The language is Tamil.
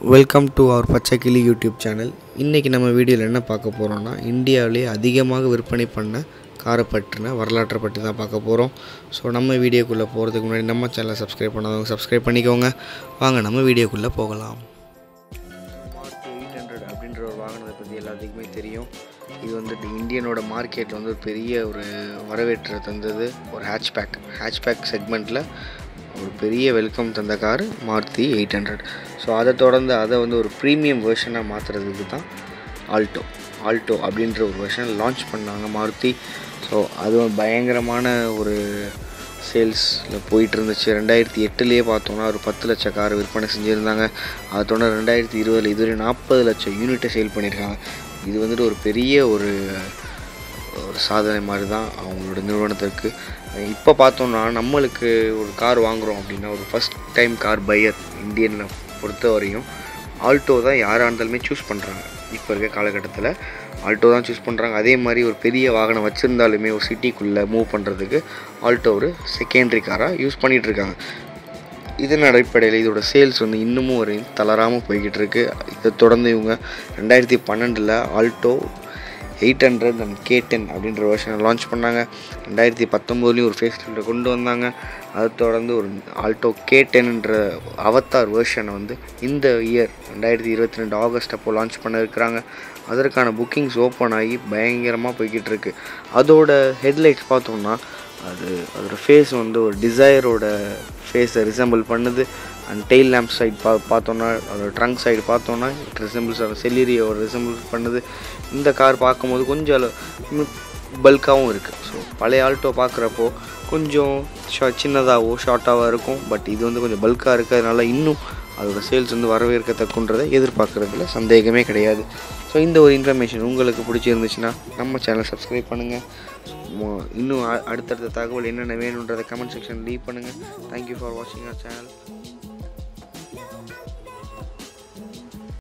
வெல்கம் டு அவர் பச்சைக்கிளி யூடியூப் சேனல் இன்றைக்கி நம்ம வீடியோவில் என்ன பார்க்க போகிறோம்னா இந்தியாவிலே அதிகமாக விற்பனை பண்ண காரை பற்றின வரலாற்றை பற்றி தான் பார்க்க போகிறோம் ஸோ நம்ம வீடியோக்குள்ளே போகிறதுக்கு முன்னாடி நம்ம சேனலை சப்ஸ்கிரைப் பண்ணாதவங்க சப்ஸ்கிரைப் பண்ணிக்கோங்க வாங்க நம்ம வீடியோக்குள்ளே போகலாம் மாருதி எயிட் ஹண்ட்ரட் அப்படின்ற ஒரு வாகனத்தை பற்றி எல்லாத்துக்குமே தெரியும் இது வந்துட்டு இந்தியனோட மார்க்கெட்டில் வந்து ஒரு பெரிய ஒரு வரவேற்றை தந்தது ஒரு ஹேட்ச்பேக் ஹேட்ச்பேக் செக்மெண்ட்டில் ஒரு பெரிய வெல்கம் தந்த car Maruti eight hundred so அதை தொடர்ந்து அதை வந்து ஒரு ப்ரீமியம் வெர்ஷனாக மாற்றுறதுக்கு தான் ஆல்டோ ஆல்டோ அப்படின்ற ஒரு வெர்ஷன் லான்ச் பண்ணாங்க மாருதி ஸோ அது ஒரு பயங்கரமான ஒரு சேல்ஸில் போயிட்டு இருந்துச்சு ரெண்டாயிரத்தி எட்டுலேயே பார்த்தோம்னா ஒரு பத்து லட்சம் கார் விற்பனை செஞ்சுருந்தாங்க அதை தொடர்ந்து ரெண்டாயிரத்தி இருபதில் இதுவரை நாற்பது லட்சம் யூனிட்டை சேல் பண்ணியிருக்காங்க இது வந்துட்டு ஒரு பெரிய ஒரு ஒரு சாதனை மாதிரி தான் அவங்களோட நிறுவனத்திற்கு இப்போ பார்த்தோம்னா நம்மளுக்கு ஒரு கார் வாங்குகிறோம் அப்படின்னா ஒரு ஃபஸ்ட் டைம் கார் பையர் இந்தியனில் பொறுத்த வரையும் ஆல்டோ தான் யாராக இருந்தாலுமே சூஸ் பண்ணுறாங்க இப்போ இருக்க காலகட்டத்தில் ஆல்டோ தான் சூஸ் பண்ணுறாங்க அதே மாதிரி ஒரு பெரிய வாகனம் வச்சுருந்தாலுமே ஒரு சிட்டிக்குள்ளே மூவ் பண்ணுறதுக்கு ஆல்டோ ஒரு செகண்டரி காராக யூஸ் பண்ணிகிட்ருக்காங்க இதன் அடிப்படையில் இதோட சேல்ஸ் வந்து இன்னமும் ஒரு தளராமல் போய்கிட்டு இருக்கு இதை தொடர்ந்து இவங்க ரெண்டாயிரத்தி பன்னெண்டில் Alto eight hundred and K ten அப்படின்ற வெர்ஷனை லான்ச் பண்ணாங்க ரெண்டாயிரத்தி பத்தொம்போதுலேயும் ஒரு ஃபேஸ் லிஃப்ட்டை கொண்டு வந்தாங்க அதை தொடர்ந்து ஒரு ஆல்டோ கே டென்ன்ற அவத்தார் வெர்ஷனை வந்து இந்த இயர் ரெண்டாயிரத்தி இருபத்தி ரெண்டு ஆகஸ்ட் அப்போ லான்ச் பண்ண இருக்கிறாங்க அதற்கான புக்கிங்ஸ் ஓப்பன் ஆகி பயங்கரமாக போய்கிட்டு இருக்கு அதோட ஹெட்லைட்ஸ் பார்த்தோம்னா அது அதோட ஃபேஸ் வந்து ஒரு டிசையரோட ஃபேஸை ரிசம்பிள் பண்ணுது அண்ட் டெய்ல் லேம்ப் சைடு பா பார்த்தோன்னா அதோட ட்ரங்க் சைடு பார்த்தோன்னா இட் ரிசம்பிள்ஸ் அதோட செல்லிரியோட ரிசம்பிள் பண்ணுது இந்த கார் பார்க்கும்போது கொஞ்சம் பல்காகவும் இருக்குது ஸோ பழைய ஆல்டோ பார்க்குறப்போ கொஞ்சம் ஷா சின்னதாகவோ ஷார்ட்டாகவோ இருக்கும் பட் இது வந்து கொஞ்சம் பல்காக இருக்கிறதுனால இன்னும் அதோட சேல்ஸ் வந்து வரவேற்கத்தக்குன்றதை எதிர்பார்க்குறதுல சந்தேகமே கிடையாது ஸோ இந்த ஒரு இன்ஃபர்மேஷன் உங்களுக்கு பிடிச்சிருந்துச்சுன்னா நம்ம சேனல் சப்ஸ்கிரைப் பண்ணுங்கள் இன்னும் அ- அடுத்தடுத்த தகவல் என்னென்ன வேணுன்றதை கமெண்ட் செக்ஷன் லீவ் பண்ணுங்கள் தேங்க்யூ ஃபார் வாட்சிங் அவர் சேனல்